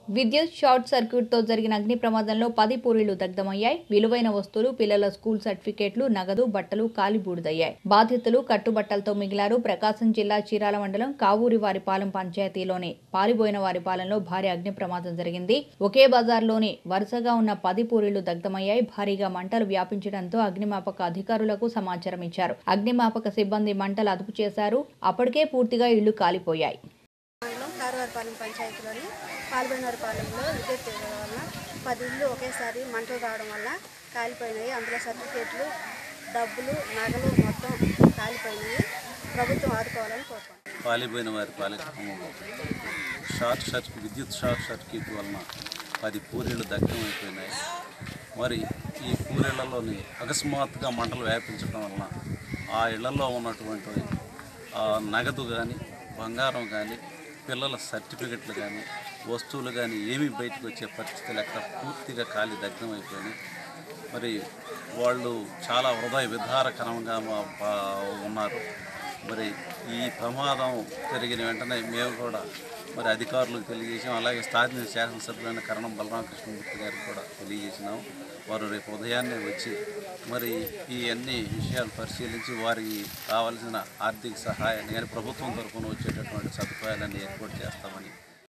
విద్యుత్ షార్ట్ సర్క్యూట్తో జరిగిన అగ్ని ప్రమాదంలో పది పూరీలు దగ్ధమయ్యాయి విలువైన వస్తువులు పిల్లల స్కూల్ సర్టిఫికేట్లు నగదు బట్టలు కాలిబూడిదయ్యాయి బాధితులు కట్టుబట్టలతో మిగిలారు ప్రకాశం జిల్లా చీరాల మండలం కావూరి వారిపాలెం పంచాయతీలోని పారిపోయిన వారిపాలెంలో భారీ అగ్ని ప్రమాదం జరిగింది ఒకే బజార్లోని వరుసగా ఉన్న పది పూరీలు దగ్ధమయ్యాయి భారీగా మంటలు వ్యాపించడంతో అగ్నిమాపక అధికారులకు సమాచారం ఇచ్చారు అగ్నిమాపక సిబ్బంది మంటలు అదుపు చేశారు అప్పటికే పూర్తిగా ఇళ్లు కాలిపోయాయి మండలం కారవారిపాలెం పంచాయతీలోని పాల్గొనవారిపాలెంలో విద్యుత్ తీగల వలన పది ఇళ్ళు ఒకేసారి మంటలు రావడం వల్ల కాలిపోయినాయి అందులో సర్టిఫికేట్లు డబ్బులు నగలు మొత్తం కాలిపోయినాయి ప్రభుత్వం ఆదుకోవాలని కోరుకుంటున్నాను పాలిపోయిన వారి పాలకంలో షార్ట్ సర్క్యూట్ విద్యుత్ షార్ట్ సర్క్యూట్ వలన పది పూరీలు దగ్ధమైపోయినాయి మరి ఈ పూరీళ్లలోని అకస్మాత్తుగా మంటలు వ్యాపించడం వలన ఆ ఇళ్లలో ఉన్నటువంటి ఆ నగదు కానీ బంగారం కానీ పిల్లల సర్టిఫికెట్లు కానీ వస్తువులు కానీ ఏమీ బయటకు వచ్చే పరిస్థితి లేక పూర్తిగా ఖాళీ దగ్ధమైపోయినాయి మరి వాళ్ళు చాలా హృదయ విధారకరంగా మా- పా- ఉన్నారు మరి ఈ ప్రమాదం జరిగిన వెంటనే మేము కూడా మరి అధికారులకు తెలియజేసాం అలాగే స్థానిక శాసనసభ్యులైన కరణం బలరామకృష్ణమూర్తి గారికి కూడా తెలియజేసినాం వారు రేపు ఉదయాన్నే వచ్చి మరి ఈ అన్ని విషయాలు పరిశీలించి వారికి కావలసిన ఆర్థిక సహాయాన్ని కానీ ప్రభుత్వం తరఫున వచ్చేటటువంటి సదుపాయాలన్నీ ఏర్పాటు చేస్తామని